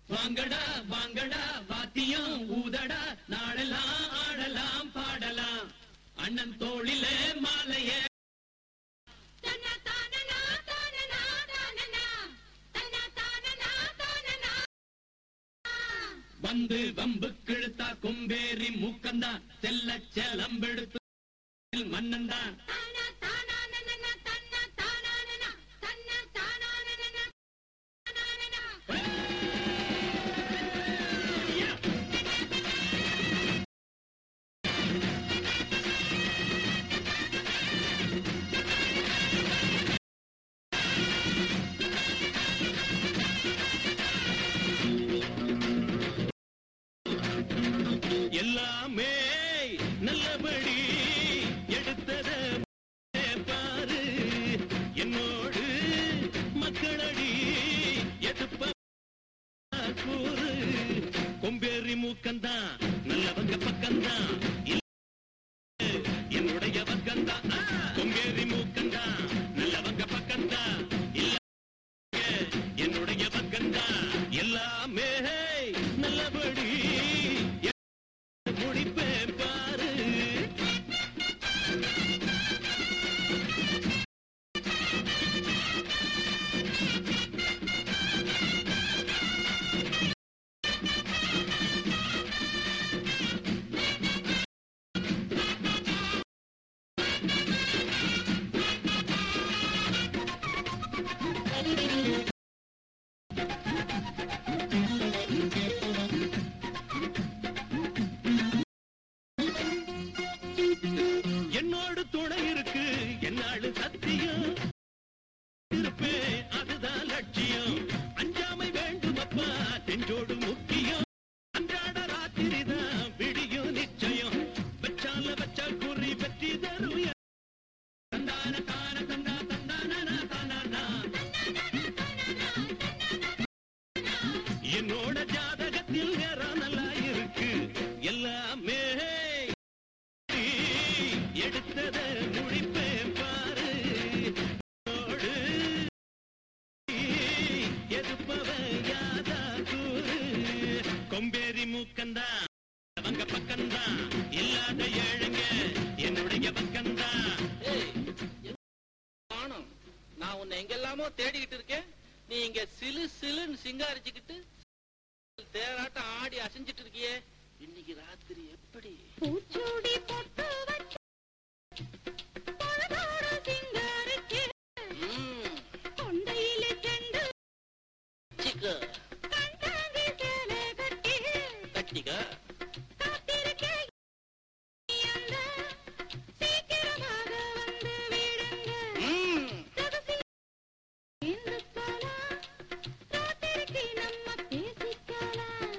வாங்கடா வாங்கடா வாத்தியம் ஊதடா நாடெல்லாம் ஆடலாம் பாடலாம் அண்ணன் தோளிலே மாலைய தன்னா தானனா தானனா தானனா தன்னா தானனா தானனா வந்து வம்பு கிழுத்தா கொம்பேறி மூக்கந்தா செல்ல செலம்பெடுத்து மன்னன்தான் தானா தானானனா தன்னா தானானனா தன்னா தானானனா தானானனா எல்லாமே நல்லபடி எடுத்தத பாரு என்னோடு மக்களடி எதுப்ப கூறு கொம்பேறி மூக்கந்தான் நல்லவங்க பக்கம்தான் இல்ல, என்னுடைய பக்கம்தான் ஆ, கொம்பேறி மூக்கந்தான் நல்லவங்க பக்கம்தான் இல்ல என்னுடைய பக்கம்தான் எல்லாமே நல்லபடி முடிப்பேன் பாரு என்னோடு துணை இருக்கு என்னாடு சத்தியம் இருப்பேன் அதுதான் லட்சியம் அஞ்சாமை வேண்டும் அப்பா நெஞ்சோடு முக்கியம் அன்றாட ராத்திரி தான் விடியும் நிச்சயம் வச்சால வச்சா குறி வெற்றி தரும் என் தந்தான தான தந்தா தந்தானா தானா என்னோட ஜாதகத்தில் நேரம் நல்லா இருக்கு எல்லாமே எடுத்தத முடிப்பேன் பாரு என்னோடு எதுப்பவன் யாதா கூறு கொம்பேரி மூக்கந்தா அவங்க பக்கம்தான் இல்லாத ஏழைங்க என்னுடைய பக்கம்தான் காணோம் நான் உன்னை எங்கெல்லாமோ தேடிக்கிட்டு இருக்கேன் நீ இங்க சிலு சிலுன்னு சிங்காரிச்சுக்கிட்டு தேராட்டம் ஆடி அசைஞ்சிட்டு இருக்கியே இன்னைக்கு ராத்திரி எப்படி பூச்சூடி பொட்டு வச்சு பொழுதோட சிங்காரிக்கு ம், கொண்டையிலே செண்டு சிக்கு, கண்டாங்கி சேலை கட்டி கட்டிக்க காத்திருக்கேன் நீ அந்த சீக்கிரமாக வந்து விடுங்க ம், ரகசியம் என்று போலாம் ராத்திரிக்கு நம்ம பேசிக்கலாம்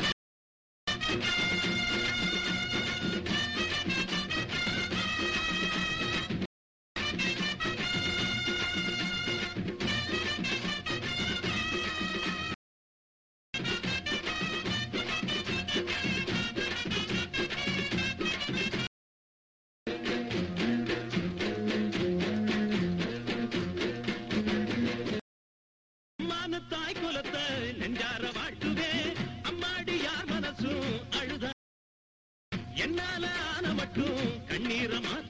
மான தாய் குலத்தை நெஞ்சார வாழ்த்துவே அம்மாடி யார் மனசும் அழுத என்னால ஆன மட்டும் கண்ணீர மாத்த